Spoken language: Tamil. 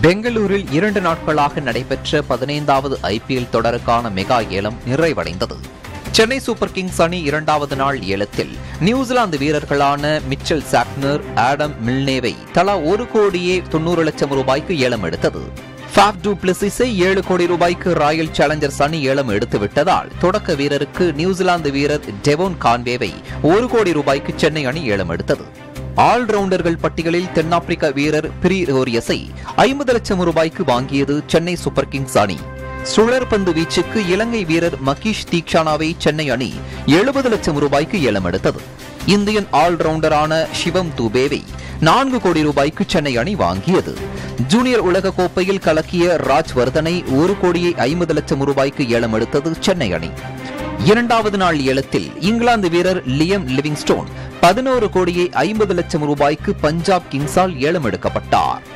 பெங்களூரில் இரண்டு நாட்களாக நடைபெற்ற பதினைந்தாவது ஐபிஎல் தொடருக்கான மெகா ஏலம் நிறைவடைந்தது சென்னை சூப்பர் கிங்ஸ் அணி இரண்டாவது நாள் ஏலத்தில் நியூசிலாந்து வீரர்களான மிச்சல் சாக்னர் ஆடம் மில்னேவை தலா ஒரு கோடியே தொண்ணூறு லட்சம் ரூபாய்க்கு ஏலம் எடுத்தது ஃபாப் டூ பிளஸிஸை ஏழு கோடி ரூபாய்க்கு ராயல் சேலஞ்சர்ஸ் அணி ஏலம் எடுத்து விட்டதால் தொடக்க வீரருக்கு நியூசிலாந்து வீரர் டெவோன் கான்வேவை ஒரு கோடி ரூபாய்க்கு சென்னை அணி ஏலம் எடுத்தது ஆல்ரவுண்டர்கள் பட்டியலில் தென்னாப்பிரிக்க வீரர் பிரி ரோரியஸை ஐம்பது லட்சம் ரூபாய்க்கு வாங்கியது சென்னை சூப்பர் கிங்ஸ் அணி சுழற்பந்து வீச்சுக்கு இலங்கை வீரர் மகீஷ் தீக்ஷானாவை சென்னை அணி எழுபது லட்சம் ரூபாய்க்கு ஏலம் எடுத்தது இந்தியன் ஆல்ரவுண்டரான சிவம் துபேவை நான்கு கோடி ரூபாய்க்கு சென்னை அணி வாங்கியது ஜூனியர் உலக கோப்பையில் கலக்கிய ராஜ்வர்தனை ஒரு கோடியே ஐம்பது லட்சம் ரூபாய்க்கு ஏலம் எடுத்தது சென்னை அணி இரண்டாவது நாள் ஏலத்தில் இங்கிலாந்து வீரர் லியம் லிவிங்ஸ்டோன் பதினோரு கோடியே ஐம்பது லட்சம் ரூபாய்க்கு பஞ்சாப் கிங்ஸால் ஏலம் எடுக்கப்பட்டார்